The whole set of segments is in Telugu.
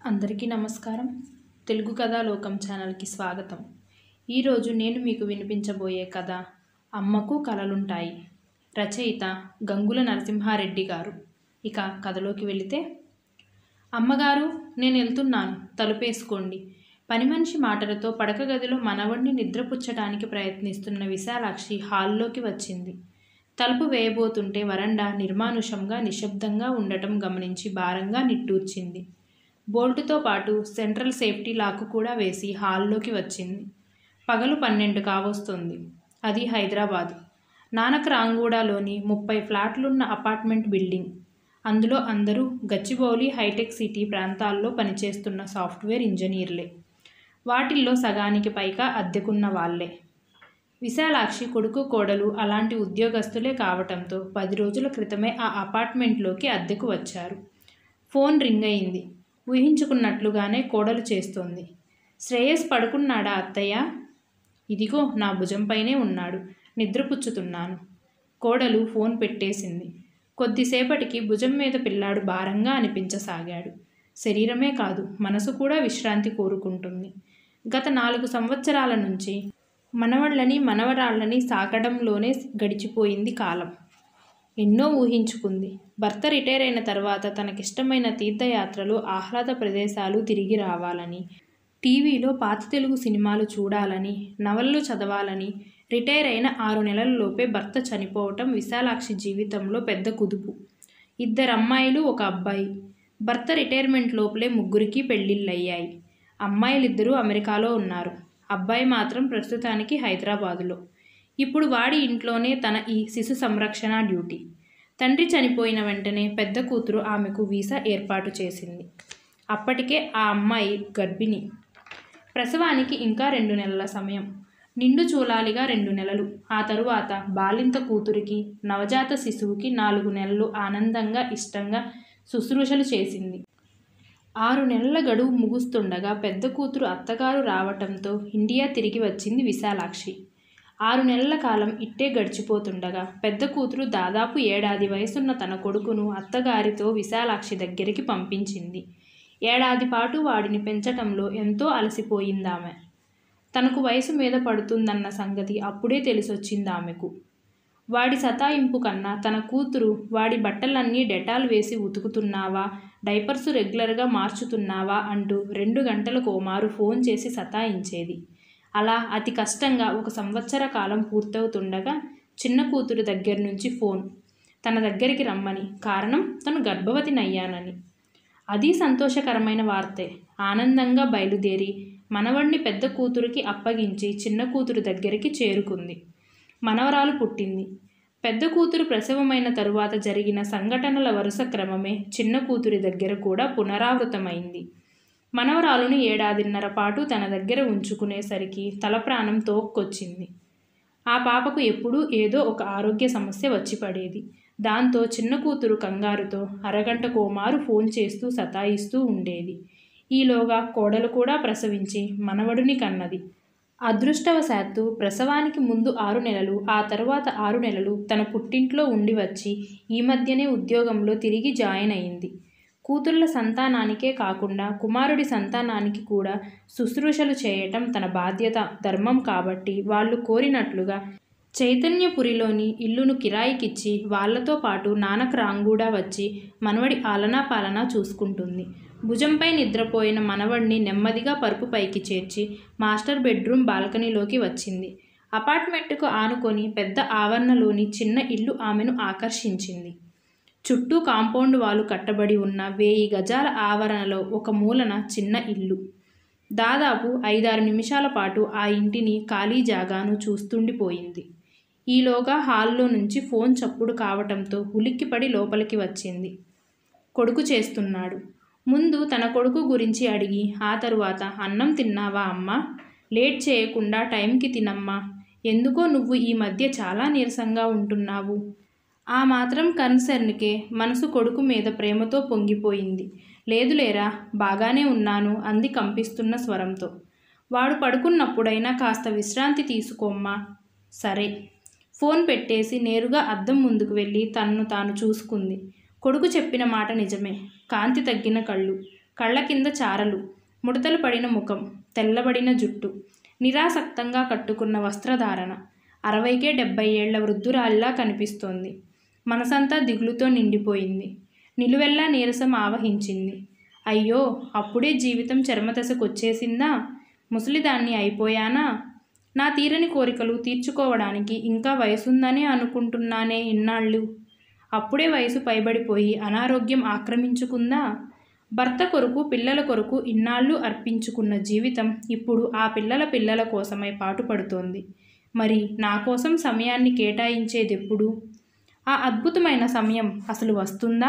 అందరికీ నమస్కారం తెలుగు కథా లోకం ఛానల్కి స్వాగతం ఈరోజు నేను మీకు వినిపించబోయే కథ అమ్మకు కలలుంటాయి రచయిత గంగుల నరసింహారెడ్డి గారు ఇక కథలోకి వెళితే అమ్మగారు నేను వెళ్తున్నాను తలుపేసుకోండి పని మనిషి మాటలతో పడక గదిలో మనవడిని నిద్రపుచ్చటానికి ప్రయత్నిస్తున్న విశాలాక్షి హాల్లోకి వచ్చింది తలుపు వేయబోతుంటే వరండా నిర్మానుషంగా నిశ్శబ్దంగా ఉండటం గమనించి భారంగా నిట్టూర్చింది బోల్టుతో పాటు సెంట్రల్ సేఫ్టీ లాక్ కూడా వేసి హాల్లోకి వచ్చింది పగలు పన్నెండు కావస్తుంది అది హైదరాబాద్ నానక్రాంగూడలోని ముప్పై ఫ్లాట్లున్న అపార్ట్మెంట్ బిల్డింగ్ అందులో అందరూ గచ్చిబౌలి హైటెక్ సిటీ ప్రాంతాల్లో పనిచేస్తున్న సాఫ్ట్వేర్ ఇంజనీర్లే వాటిల్లో సగానికి పైగా అద్దెకున్న వాళ్ళే విశాలాక్షి కొడుకు కోడలు అలాంటి ఉద్యోగస్తులే కావటంతో పది రోజుల క్రితమే ఆ అపార్ట్మెంట్లోకి అద్దెకు వచ్చారు ఫోన్ రింగ్ అయింది ఊహించుకున్నట్లుగానే కోడలు చేస్తోంది శ్రేయస్ పడుకున్నాడా అత్తయ్య ఇదిగో నా భుజంపైనే ఉన్నాడు నిద్రపుచ్చుతున్నాను కోడలు ఫోన్ పెట్టేసింది కొద్దిసేపటికి భుజం మీద పిల్లాడు భారంగా అనిపించసాగాడు శరీరమే కాదు మనసు కూడా విశ్రాంతి కోరుకుంటుంది గత నాలుగు సంవత్సరాల నుంచి మనవళ్ళని మనవరాళ్ళని సాకడంలోనే గడిచిపోయింది కాలం ఎన్నో ఊహించుకుంది భర్త రిటైర్ అయిన తర్వాత తనకిష్టమైన తీర్థయాత్రలు ఆహ్లాద ప్రదేశాలు తిరిగి రావాలని టీవీలో పాత తెలుగు సినిమాలు చూడాలని నవళ్ళు చదవాలని రిటైర్ అయిన ఆరు నెలలలోపే భర్త చనిపోవటం విశాలాక్షి జీవితంలో పెద్ద కుదుపు ఇద్దరు అమ్మాయిలు ఒక అబ్బాయి భర్త రిటైర్మెంట్ లోపలే ముగ్గురికి పెళ్ళిళ్ళయ్యాయి అమ్మాయిలిద్దరూ అమెరికాలో ఉన్నారు అబ్బాయి మాత్రం ప్రస్తుతానికి హైదరాబాదులో ఇప్పుడు వాడి ఇంట్లోనే తన ఈ శిశు సంరక్షణ డ్యూటీ తండ్రి చనిపోయిన వెంటనే పెద్ద కూతురు ఆమెకు వీసా ఏర్పాటు చేసింది అప్పటికే ఆ అమ్మాయి గర్భిణి ప్రసవానికి ఇంకా రెండు నెలల సమయం నిండు చూలాలిగా రెండు నెలలు ఆ తరువాత బాలింత కూతురికి నవజాత శిశువుకి నాలుగు నెలలు ఆనందంగా ఇష్టంగా శుశ్రూషలు చేసింది ఆరు నెలల గడువు ముగుస్తుండగా పెద్ద కూతురు అత్తగారు రావటంతో ఇండియా తిరిగి వచ్చింది విశాలాక్షి ఆరు నెలల కాలం ఇట్టే గడిచిపోతుండగా పెద్ద కూతురు దాదాపు ఏడాది వయసున్న తన కొడుకును అత్తగారితో విశాలాక్షి దగ్గరికి పంపించింది ఏడాది పాటు వాడిని పెంచటంలో ఎంతో అలసిపోయిందామె తనకు వయసు మీద పడుతుందన్న సంగతి అప్పుడే తెలిసొచ్చింది ఆమెకు వాడి సతాయింపు కన్నా తన కూతురు వాడి బట్టలన్నీ డెటాల్ వేసి ఉతుకుతున్నావా డైపర్స్ రెగ్యులర్గా మార్చుతున్నావా అంటూ రెండు గంటలకు ఓమారు ఫోన్ చేసి సతాయించేది అలా అతి కష్టంగా ఒక సంవత్సర కాలం పూర్తవుతుండగా చిన్న కూతురు దగ్గర నుంచి ఫోన్ తన దగ్గరికి రమ్మని కారణం తను గర్భవతినయ్యానని అది సంతోషకరమైన వార్తే ఆనందంగా బయలుదేరి మనవడిని పెద్ద కూతురికి అప్పగించి చిన్న కూతురు దగ్గరికి చేరుకుంది మనవరాలు పుట్టింది పెద్ద కూతురు ప్రసవమైన తరువాత జరిగిన సంఘటనల వరుస క్రమమే చిన్న కూతురి దగ్గర కూడా పునరావృతమైంది మనవరాలుని ఏడాదిన్నర పాటు తన దగ్గర ఉంచుకునేసరికి తల ప్రాణం తోక్కొచ్చింది ఆ పాపకు ఎప్పుడూ ఏదో ఒక ఆరోగ్య సమస్య వచ్చి పడేది దాంతో చిన్న కూతురు కంగారుతో అరగంట కోమారు ఫోన్ చేస్తూ సతాయిస్తూ ఉండేది ఈలోగా కోడలు కూడా ప్రసవించి మనవడుని కన్నది అదృష్టవశాత్తు ప్రసవానికి ముందు ఆరు నెలలు ఆ తరువాత ఆరు నెలలు తన పుట్టింట్లో ఉండి వచ్చి ఈ మధ్యనే ఉద్యోగంలో తిరిగి జాయిన్ అయింది కూతుళ్ళ సంతానానికే కాకుండా కుమారుడి సంతానానికి కూడా శుశ్రూషలు చేయటం తన బాధ్యత ధర్మం కాబట్టి వాళ్ళు కోరినట్లుగా చైతన్యపురిలోని ఇల్లును కిరాయికిచ్చి వాళ్లతో పాటు నానక్ రాంగూడా వచ్చి మనవడి ఆలనా పాలనా చూసుకుంటుంది భుజంపై నిద్రపోయిన మనవడిని నెమ్మదిగా పరుపు పైకి చేర్చి మాస్టర్ బెడ్రూమ్ బాల్కనీలోకి వచ్చింది అపార్ట్మెంట్కు ఆనుకొని పెద్ద ఆవరణలోని చిన్న ఇల్లు ఆమెను ఆకర్షించింది చుట్టూ కాంపౌండ్ వాలు కట్టబడి ఉన్న వేయి గజాల ఆవరణలో ఒక మూలన చిన్న ఇల్లు దాదాపు ఐదారు నిమిషాల పాటు ఆ ఇంటిని ఖాళీ జాగాను చూస్తుండిపోయింది ఈలోగా హాల్లో నుంచి ఫోన్ చప్పుడు కావటంతో ఉలిక్కిపడి లోపలికి వచ్చింది కొడుకు చేస్తున్నాడు ముందు తన కొడుకు గురించి అడిగి ఆ తరువాత అన్నం తిన్నావా అమ్మా లేట్ చేయకుండా టైంకి తినమ్మా ఎందుకో నువ్వు ఈ మధ్య చాలా నీరసంగా ఉంటున్నావు ఆ మాత్రం కన్సర్న్కే మనసు కొడుకు మీద ప్రేమతో పొంగిపోయింది లేదులేరా బాగానే ఉన్నాను అంది కంపిస్తున్న స్వరంతో వాడు పడుకున్నప్పుడైనా కాస్త విశ్రాంతి తీసుకోమ్మా సరే ఫోన్ పెట్టేసి నేరుగా అద్దం ముందుకు వెళ్ళి తన్ను తాను చూసుకుంది కొడుకు చెప్పిన మాట నిజమే కాంతి తగ్గిన కళ్ళు కళ్ళ కింద చారలు ముడతలు పడిన ముఖం తెల్లబడిన జుట్టు నిరాసక్తంగా కట్టుకున్న వస్త్రధారణ అరవైకే డెబ్బై ఏళ్ల వృద్ధురాలిలా కనిపిస్తోంది మనసంతా దిగులుతో నిండిపోయింది నిలువెల్లా నీరసం ఆవహించింది అయ్యో అప్పుడే జీవితం చర్మదశకొచ్చేసిందా ముసలిదాన్ని అయిపోయానా నా తీరని కోరికలు తీర్చుకోవడానికి ఇంకా వయసుందని అనుకుంటున్నానే ఇన్నాళ్ళు అప్పుడే వయసు పైబడిపోయి అనారోగ్యం ఆక్రమించుకుందా భర్త కొరకు పిల్లల కొరకు ఇన్నాళ్ళు అర్పించుకున్న జీవితం ఇప్పుడు ఆ పిల్లల పిల్లల కోసమై పాటుపడుతోంది మరి నా కోసం సమయాన్ని కేటాయించేదెప్పుడు ఆ అద్భుతమైన సమయం అసలు వస్తుందా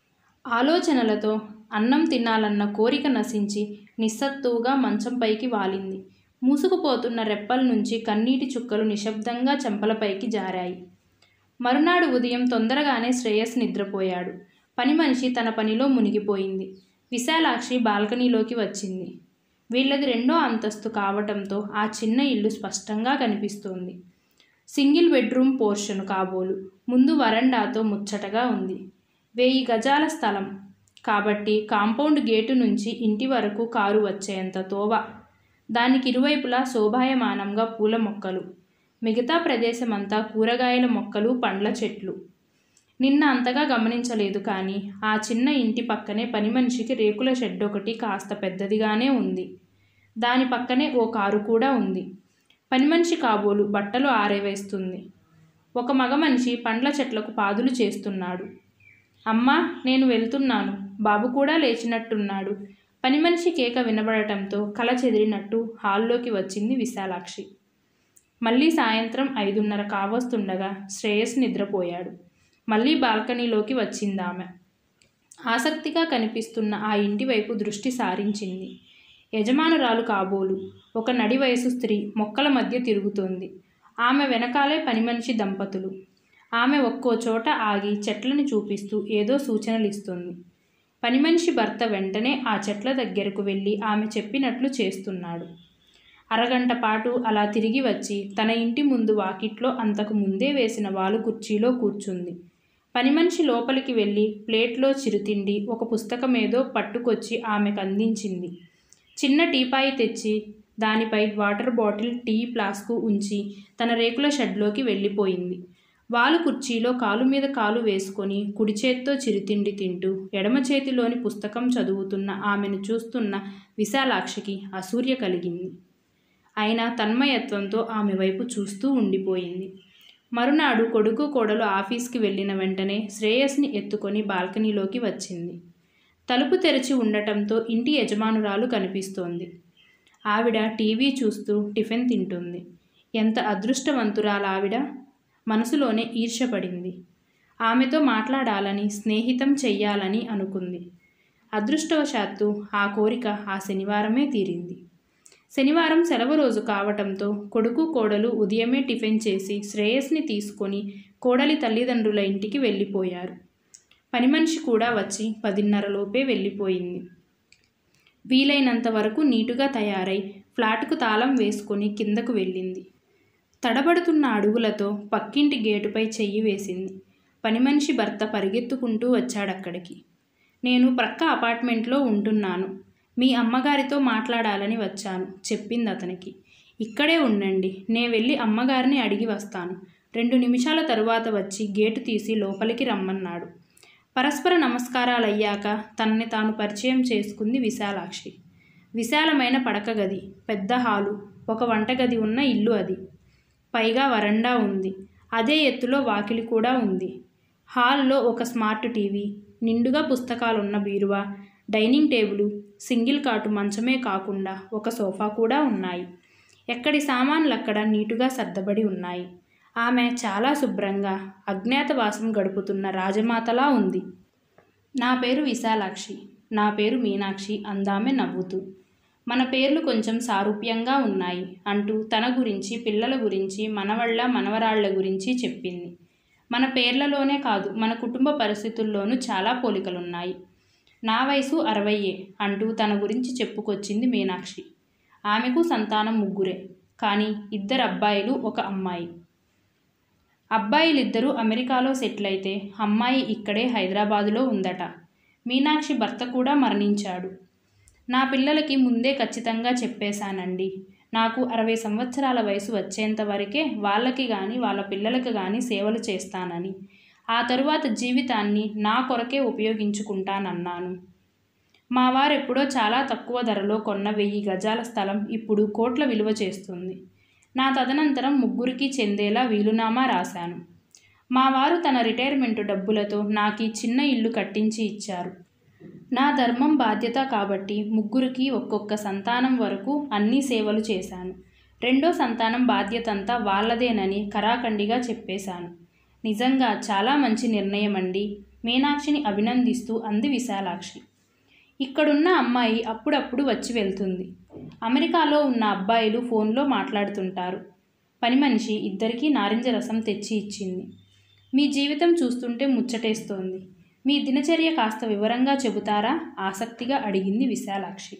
ఆలోచనలతో అన్నం తినాలన్న కోరిక నశించి నిస్సత్తువుగా మంచంపైకి వాలింది మూసుకుపోతున్న రెప్పల నుంచి కన్నీటి చుక్కలు నిశ్శబ్దంగా చెంపలపైకి జారాయి మరునాడు ఉదయం తొందరగానే శ్రేయస్ నిద్రపోయాడు పని మనిషి తన పనిలో మునిగిపోయింది విశాలాక్షి బాల్కనీలోకి వచ్చింది వీళ్ళది రెండో అంతస్తు కావటంతో ఆ చిన్న ఇల్లు స్పష్టంగా కనిపిస్తోంది సింగిల్ బెడ్రూమ్ పోర్షన్ కాబోలు ముందు వరండాతో ముచ్చటగా ఉంది వెయ్యి గజాల స్థలం కాబట్టి కాంపౌండ్ గేటు నుంచి ఇంటి వరకు కారు వచ్చేంత తోవ దానికి ఇరువైపులా శోభాయమానంగా పూల మొక్కలు మిగతా ప్రదేశమంతా కూరగాయల మొక్కలు పండ్ల చెట్లు నిన్న అంతగా గమనించలేదు కానీ ఆ చిన్న ఇంటి పక్కనే పని మనిషికి రేకుల షెడ్ ఒకటి కాస్త పెద్దదిగానే ఉంది దాని పక్కనే ఓ కారు కూడా ఉంది పని మనిషి కాబోలు బట్టలు ఆరేవేస్తుంది ఒక మగ మనిషి పండ్ల చెట్లకు పాదులు చేస్తున్నాడు అమ్మా నేను వెళ్తున్నాను బాబు కూడా లేచినట్టున్నాడు పని మనిషి కేక వినబడటంతో కల చెదిరినట్టు హాల్లోకి వచ్చింది విశాలాక్షి మళ్ళీ సాయంత్రం ఐదున్నర కావస్తుండగా శ్రేయస్ నిద్రపోయాడు మళ్ళీ బాల్కనీలోకి వచ్చిందామె ఆసక్తిగా కనిపిస్తున్న ఆ ఇంటి వైపు దృష్టి సారించింది యజమానురాలు కాబోలు ఒక నడి వయసు స్త్రీ మొక్కల మధ్య తిరుగుతోంది ఆమె వెనకాలే పని మనిషి దంపతులు ఆమె ఒక్కో చోట ఆగి చెట్లను చూపిస్తూ ఏదో సూచనలు ఇస్తుంది పని మనిషి భర్త వెంటనే ఆ చెట్ల దగ్గరకు వెళ్ళి ఆమె చెప్పినట్లు చేస్తున్నాడు అరగంట పాటు అలా తిరిగి వచ్చి తన ఇంటి ముందు వాకిట్లో అంతకు ముందే వేసిన వాలు కుర్చీలో కూర్చుంది పని మనిషి లోపలికి వెళ్ళి ప్లేట్లో చిరుతిండి ఒక పుస్తకం ఏదో పట్టుకొచ్చి ఆమెకు అందించింది చిన్న టీపాయి తెచ్చి దానిపై వాటర్ బాటిల్ టీ ఫ్లాస్కు ఉంచి తన రేకుల షెడ్లోకి వెళ్ళిపోయింది వాలు కుర్చీలో కాలు మీద కాలు వేసుకొని కుడి చేత్తో చిరుతిండి తింటూ ఎడమ చేతిలోని పుస్తకం చదువుతున్న ఆమెను చూస్తున్న విశాలాక్షికి అసూర్య కలిగింది అయినా తన్మయత్వంతో ఆమె వైపు చూస్తూ ఉండిపోయింది మరునాడు కొడుకు కోడలు ఆఫీస్కి వెళ్ళిన వెంటనే శ్రేయస్ని ఎత్తుకొని బాల్కనీలోకి వచ్చింది తలుపు తెరిచి ఉండటంతో ఇంటి యజమానురాలు కనిపిస్తోంది ఆవిడ టీవీ చూస్తూ టిఫిన్ తింటుంది ఎంత అదృష్టవంతురాలావిడ మనసులోనే ఈర్షపడింది ఆమెతో మాట్లాడాలని స్నేహితం చెయ్యాలని అనుకుంది అదృష్టవశాత్తు ఆ కోరిక ఆ శనివారమే తీరింది శనివారం సెలవు రోజు కావటంతో కొడుకు కోడలు ఉదయమే టిఫిన్ చేసి శ్రేయస్ని తీసుకొని కోడలి తల్లిదండ్రుల ఇంటికి వెళ్ళిపోయారు పని మనిషి కూడా వచ్చి పదిన్నరలోపే వెళ్ళిపోయింది వీలైనంత వరకు నీటుగా తయారై ఫ్లాట్కు తాళం వేసుకొని కిందకు వెళ్ళింది తడబడుతున్న అడుగులతో పక్కింటి గేటుపై చెయ్యి వేసింది పని మనిషి భర్త పరిగెత్తుకుంటూ వచ్చాడక్కడికి నేను ప్రక్క అపార్ట్మెంట్లో ఉంటున్నాను మీ అమ్మగారితో మాట్లాడాలని వచ్చాను చెప్పింది అతనికి ఇక్కడే ఉండండి నే వెళ్ళి అమ్మగారిని అడిగి వస్తాను రెండు నిమిషాల తరువాత వచ్చి గేటు తీసి లోపలికి రమ్మన్నాడు పరస్పర నమస్కారాలయ్యాక తనని తాను పరిచయం చేసుకుంది విశాలాక్షి విశాలమైన పడక గది పెద్ద హాలు ఒక వంటగది ఉన్న ఇల్లు అది పైగా వరండా ఉంది అదే ఎత్తులో వాకిలి కూడా ఉంది హాల్లో ఒక స్మార్ట్ టీవీ నిండుగా పుస్తకాలున్న బీరువా డైనింగ్ టేబుల్ సింగిల్ కాటు మంచమే కాకుండా ఒక సోఫా కూడా ఉన్నాయి ఎక్కడి సామాన్లు అక్కడ నీటుగా సర్దబడి ఉన్నాయి ఆమె చాలా శుభ్రంగా అజ్ఞాతవాసం గడుపుతున్న రాజమాతలా ఉంది నా పేరు విశాలాక్షి నా పేరు మీనాక్షి అందామె నవ్వుతూ మన పేర్లు కొంచెం సారూప్యంగా ఉన్నాయి అంటూ తన గురించి పిల్లల గురించి మనవళ్ళ మనవరాళ్ల గురించి చెప్పింది మన పేర్లలోనే కాదు మన కుటుంబ పరిస్థితుల్లోనూ చాలా పోలికలున్నాయి నా వయసు అరవయ్యే అంటూ తన గురించి చెప్పుకొచ్చింది మీనాక్షి ఆమెకు సంతానం ముగ్గురే కానీ ఇద్దరు అబ్బాయిలు ఒక అమ్మాయి అబ్బాయిలిద్దరూ అమెరికాలో సెటిల్ అయితే అమ్మాయి ఇక్కడే హైదరాబాదులో ఉందట మీనాక్షి భర్త కూడా మరణించాడు నా పిల్లలకి ముందే ఖచ్చితంగా చెప్పేశానండి నాకు అరవై సంవత్సరాల వయసు వచ్చేంత వరకే వాళ్ళకి కానీ వాళ్ళ పిల్లలకు కానీ సేవలు చేస్తానని ఆ తరువాత జీవితాన్ని నా కొరకే ఉపయోగించుకుంటానన్నాను మా వారు ఎప్పుడో చాలా తక్కువ ధరలో కొన్న వెయ్యి గజాల స్థలం ఇప్పుడు కోట్ల విలువ చేస్తుంది నా తదనంతరం ముగ్గురికి చెందేలా వీలునామా రాశాను మా వారు తన రిటైర్మెంట్ డబ్బులతో నాకు ఈ చిన్న ఇల్లు కట్టించి ఇచ్చారు నా ధర్మం బాధ్యత కాబట్టి ముగ్గురికి ఒక్కొక్క సంతానం వరకు అన్ని సేవలు చేశాను రెండో సంతానం బాధ్యత అంతా వాళ్ళదేనని కరాఖండిగా చెప్పేశాను నిజంగా చాలా మంచి నిర్ణయం అండి మీనాక్షిని అభినందిస్తూ అంది విశాలాక్షి ఇక్కడున్న అమ్మాయి అప్పుడప్పుడు వచ్చి వెళ్తుంది అమెరికాలో ఉన్న అబ్బాయిలు ఫోన్లో మాట్లాడుతుంటారు పని మనిషి ఇద్దరికీ నారింజ రసం తెచ్చి ఇచ్చింది మీ జీవితం చూస్తుంటే ముచ్చటేస్తోంది మీ దినచర్య కాస్త వివరంగా చెబుతారా ఆసక్తిగా అడిగింది విశాలాక్షి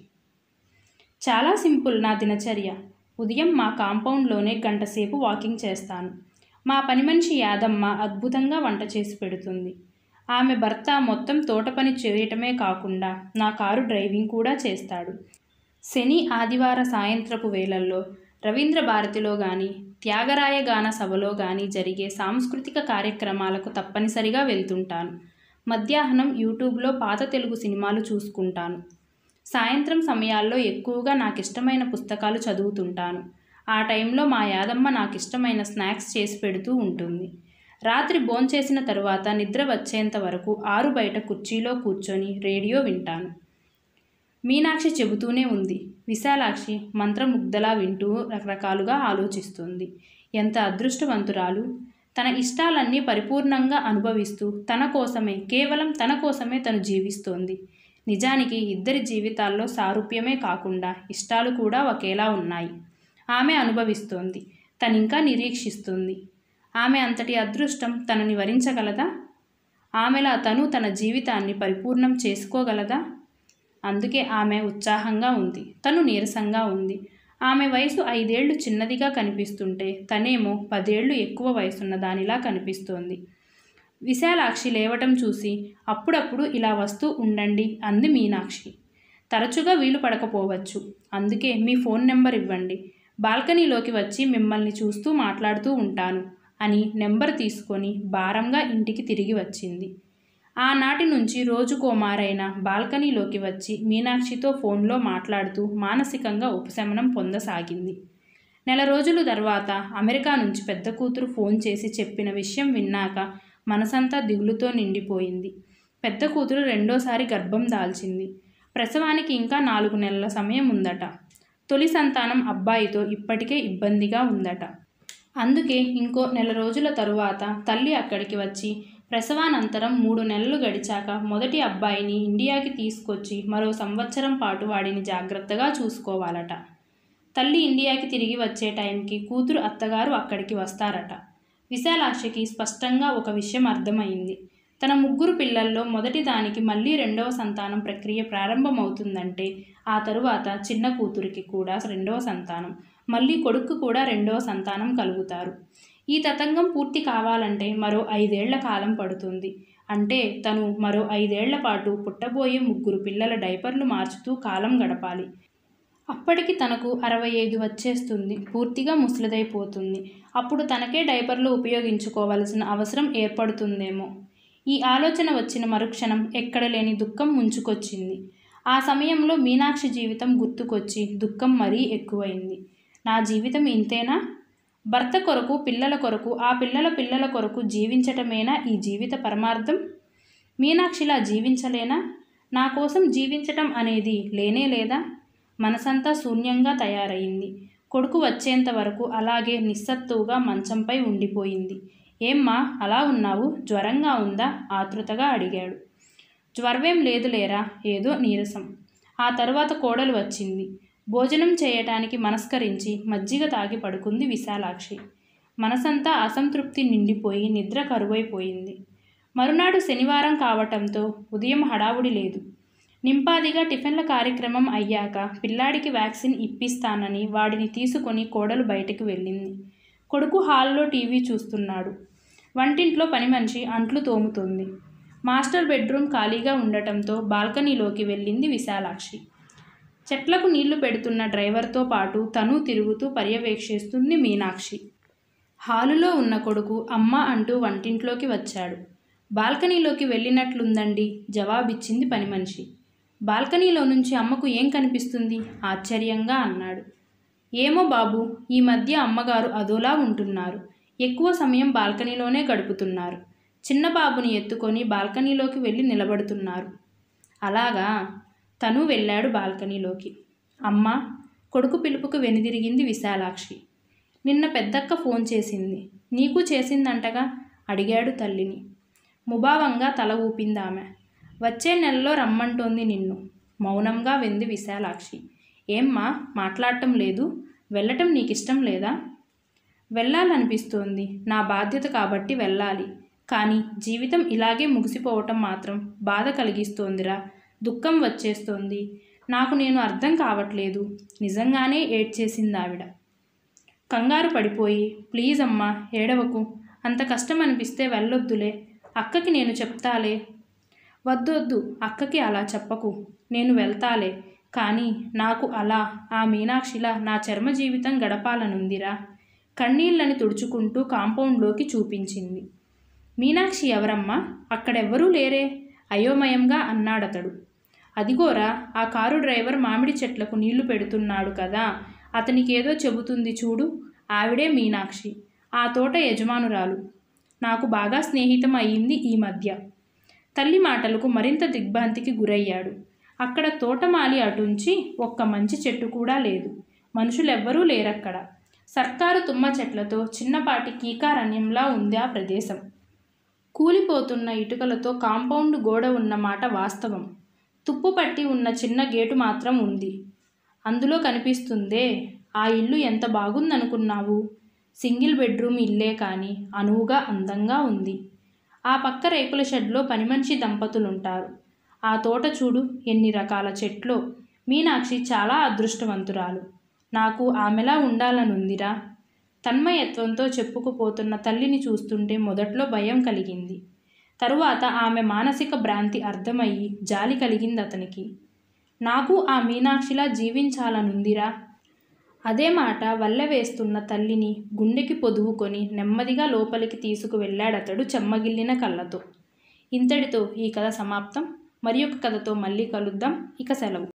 చాలా సింపుల్ నా దినచర్య ఉదయం మా కాంపౌండ్లోనే గంట సేపు వాకింగ్ చేస్తాను మా పని మనిషి యాదమ్మ అద్భుతంగా వంట చేసి పెడుతుంది ఆమె భర్త మొత్తం తోట పని చేయటమే కాకుండా నా కారు డ్రైవింగ్ కూడా చేస్తాడు శని ఆదివార సాయంత్రపు వేళల్లో రవీంద్ర భారతిలో కానీ త్యాగరాయ గాన సభలో కానీ జరిగే సాంస్కృతిక కార్యక్రమాలకు తప్పనిసరిగా వెళ్తుంటాను మధ్యాహ్నం యూట్యూబ్లో పాత తెలుగు సినిమాలు చూసుకుంటాను సాయంత్రం సమయాల్లో ఎక్కువగా నాకు ఇష్టమైన పుస్తకాలు చదువుతుంటాను ఆ టైంలో మా యాదమ్మ నాకు ఇష్టమైన స్నాక్స్ చేసి పెడుతూ ఉంటుంది రాత్రి భోంచేసిన తరువాత నిద్ర వచ్చేంత వరకు ఆరు బయట కుర్చీలో కూర్చొని రేడియో వింటాను మీనాక్షి చెబుతూనే ఉంది విశాలాక్షి మంత్రముగ్ధలా వింటూ రకరకాలుగా ఆలోచిస్తుంది ఎంత అదృష్టవంతురాలు తన ఇష్టాలన్నీ పరిపూర్ణంగా అనుభవిస్తూ తన కోసమే కేవలం తన కోసమే తను జీవిస్తోంది నిజానికి ఇద్దరి జీవితాల్లో సారూప్యమే కాకుండా ఇష్టాలు కూడా ఒకేలా ఉన్నాయి ఆమె అనుభవిస్తోంది తనింకా నిరీక్షిస్తుంది ఆమె అంతటి అదృష్టం తనని వరించగలదా ఆమెలా తను తన జీవితాన్ని పరిపూర్ణం చేసుకోగలదా అందుకే ఆమె ఉత్సాహంగా ఉంది తను నీరసంగా ఉంది ఆమె వయసు ఐదేళ్లు చిన్నదిగా కనిపిస్తుంటే తనేమో పదేళ్లు ఎక్కువ వయసున్న దానిలా కనిపిస్తోంది విశాలాక్షి లేవటం చూసి అప్పుడప్పుడు ఇలా వస్తూ ఉండండి అంది మీనాక్షి తరచుగా వీలు పడకపోవచ్చు అందుకే మీ ఫోన్ నెంబర్ ఇవ్వండి బాల్కనీలోకి వచ్చి మిమ్మల్ని చూస్తూ మాట్లాడుతూ ఉంటాను అని నెంబర్ తీసుకొని భారంగా ఇంటికి తిరిగి వచ్చింది ఆనాటి నుంచి రోజుకో మారైన బాల్కనీలోకి వచ్చి మీనాక్షితో ఫోన్లో మాట్లాడుతూ మానసికంగా ఉపశమనం పొందసాగింది నెల రోజుల తర్వాత అమెరికా నుంచి పెద్ద కూతురు ఫోన్ చేసి చెప్పిన విషయం విన్నాక మనసంతా దిగులుతో నిండిపోయింది పెద్ద కూతురు రెండోసారి గర్భం దాల్చింది ప్రసవానికి ఇంకా నాలుగు నెలల సమయం ఉందట తొలి సంతానం అబ్బాయితో ఇప్పటికే ఇబ్బందిగా ఉందట అందుకే ఇంకో నెల రోజుల తరువాత తల్లి అక్కడికి వచ్చి ప్రసవానంతరం మూడు నెలలు గడిచాక మొదటి అబ్బాయిని ఇండియాకి తీసుకొచ్చి మరో సంవత్సరం పాటు వాడిని జాగ్రత్తగా చూసుకోవాలట తల్లి ఇండియాకి తిరిగి వచ్చే టైంకి కూతురు అత్తగారు అక్కడికి వస్తారట విశాలాక్షికి స్పష్టంగా ఒక విషయం అర్థమైంది తన ముగ్గురు పిల్లల్లో మొదటి దానికి మళ్ళీ రెండవ సంతానం ప్రక్రియ ప్రారంభమవుతుందంటే ఆ తరువాత చిన్న కూతురికి కూడా రెండవ సంతానం మళ్ళీ కొడుకు కూడా రెండవ సంతానం కలుగుతారు ఈ తతంగం పూర్తి కావాలంటే మరో ఐదేళ్ల కాలం పడుతుంది అంటే తను మరో ఐదేళ్ల పాటు పుట్టబోయే ముగ్గురు పిల్లల డైపర్లు మార్చుతూ కాలం గడపాలి అప్పటికి తనకు అరవై ఐదు వచ్చేస్తుంది పూర్తిగా ముసలిదైపోతుంది అప్పుడు తనకే డైపర్లు ఉపయోగించుకోవలసిన అవసరం ఏర్పడుతుందేమో ఈ ఆలోచన వచ్చిన మరుక్షణం ఎక్కడ లేని దుఃఖం ముంచుకొచ్చింది ఆ సమయంలో మీనాక్షి జీవితం గుర్తుకొచ్చి దుఃఖం మరీ ఎక్కువైంది నా జీవితం ఇంతేనా భర్త కొరకు పిల్లల కొరకు ఆ పిల్లల పిల్లల కొరకు జీవించటమేనా ఈ జీవిత పరమార్థం మీనాక్షిలా జీవించలేనా నా కోసం జీవించటం అనేది లేనే లేదా మనసంతా శూన్యంగా తయారయింది కొడుకు వచ్చేంత వరకు అలాగే నిస్సత్తువుగా మంచంపై ఉండిపోయింది ఏమ్మా అలా ఉన్నావు జ్వరంగా ఉందా ఆతృతగా అడిగాడు జ్వరమేం లేదు లేరా ఏదో నీరసం ఆ తరువాత కోడలు వచ్చింది భోజనం చేయటానికి మనస్కరించి మజ్జిగ తాగి పడుకుంది విశాలాక్షి మనసంతా అసంతృప్తి నిండిపోయి నిద్ర కరువైపోయింది మరునాడు శనివారం కావటంతో ఉదయం హడావుడి లేదు నింపాదిగా టిఫిన్ల కార్యక్రమం అయ్యాక పిల్లాడికి వ్యాక్సిన్ ఇప్పిస్తానని వాడిని తీసుకొని కోడలు బయటికి వెళ్ళింది కొడుకు హాల్లో టీవీ చూస్తున్నాడు వంటింట్లో పని మనిషి అంట్లు తోముతోంది మాస్టర్ బెడ్రూమ్ ఖాళీగా ఉండటంతో బాల్కనీలోకి వెళ్ళింది విశాలాక్షి చెట్లకు నీళ్లు పెడుతున్న డ్రైవర్తో పాటు తను తిరుగుతూ పర్యవేక్షిస్తుంది మీనాక్షి హాలులో ఉన్న కొడుకు అమ్మ అంటూ వంటింట్లోకి వచ్చాడు బాల్కనీలోకి వెళ్ళినట్లుందండి జవాబిచ్చింది పని మనిషి బాల్కనీలో నుంచి అమ్మకు ఏం కనిపిస్తుంది ఆశ్చర్యంగా అన్నాడు ఏమో బాబు ఈ మధ్య అమ్మగారు అదోలా ఉంటున్నారు ఎక్కువ సమయం బాల్కనీలోనే గడుపుతున్నారు చిన్న బాబుని ఎత్తుకొని బాల్కనీలోకి వెళ్ళి నిలబడుతున్నారు అలాగా తను వెళ్ళాడు బాల్కనీలోకి అమ్మ కొడుకు పిలుపుకు వెనుదిరిగింది విశాలాక్షి నిన్న పెద్దక్క ఫోన్ చేసింది నీకు చేసిందంటగా అడిగాడు తల్లిని ముభావంగా తల ఊపిందామె వచ్చే నెలలో రమ్మంటోంది నిన్ను మౌనంగా వెంది విశాలాక్షి ఏమ్మా మాట్లాడటం లేదు వెళ్ళటం నీకిష్టం లేదా వెళ్ళాలనిపిస్తోంది నా బాధ్యత కాబట్టి వెళ్ళాలి కానీ జీవితం ఇలాగే ముగిసిపోవటం మాత్రం బాధ కలిగిస్తోందిరా దుఃఖం వచ్చేస్తోంది నాకు నేను అర్థం కావట్లేదు నిజంగానే ఏడ్చేసింది ఆవిడ కంగారు పడిపోయి ప్లీజ్ అమ్మా ఏడవకు అంత కష్టం అనిపిస్తే వెళ్ళొద్దులే అక్కకి నేను చెప్తాలే వద్దొద్దు అక్కకి అలా చెప్పకు నేను వెళ్తాలే కానీ నాకు అలా ఆ మీనాక్షిలా నా చర్మ జీవితం గడపాలనుందిరా కన్నీళ్ళని తుడుచుకుంటూ కాంపౌండ్లోకి చూపించింది మీనాక్షి ఎవరమ్మా అక్కడెవ్వరూ లేరే అయోమయంగా అన్నాడతడు అదిగోరా ఆ కారు డ్రైవర్ మామిడి చెట్లకు నీళ్లు పెడుతున్నాడు కదా అతనికేదో చెబుతుంది చూడు ఆవిడే మీనాక్షి ఆ తోట యజమానురాలు నాకు బాగా స్నేహితం అయ్యింది ఈ మధ్య తల్లి మాటలకు మరింత దిగ్భ్రాంతికి గురయ్యాడు అక్కడ తోటమాలి అటుంచి ఒక్క మంచి చెట్టు కూడా లేదు మనుషులెవ్వరూ లేరక్కడ సర్కారు తుమ్మ చెట్లతో చిన్నపాటి కీకారణ్యంలా ఉంది ఆ ప్రదేశం కూలిపోతున్న ఇటుకలతో కాంపౌండ్ గోడ ఉన్న మాట వాస్తవం తుప్పు పట్టి ఉన్న చిన్న గేటు మాత్రం ఉంది అందులో కనిపిస్తుందే ఆ ఇల్లు ఎంత బాగుందనుకున్నావు సింగిల్ బెడ్రూమ్ ఇల్లే కానీ అనువుగా అందంగా ఉంది ఆ పక్క రేకుల షెడ్లో పనిమనిషి దంపతులుంటారు ఆ తోట చూడు ఎన్ని రకాల చెట్లో మీనాక్షి చాలా అదృష్టవంతురాలు నాకు ఆమెలా ఉండాలనుందిరా తన్మయత్వంతో చెప్పుకుపోతున్న తల్లిని చూస్తుంటే మొదట్లో భయం కలిగింది తరువాత ఆమె మానసిక భ్రాంతి అర్థమయ్యి జాలి కలిగింది అతనికి నాకు ఆ మీనాక్షిలా జీవించాలనుందిరా అదే మాట వల్ల వేస్తున్న తల్లిని గుండెకి పొదువుకొని నెమ్మదిగా లోపలికి తీసుకువెళ్ళాడతడు చెమ్మగిల్లిన కళ్ళతో ఇంతటితో ఈ కథ సమాప్తం మరి ఒక కథతో మళ్ళీ కలుద్దాం ఇక సెలవు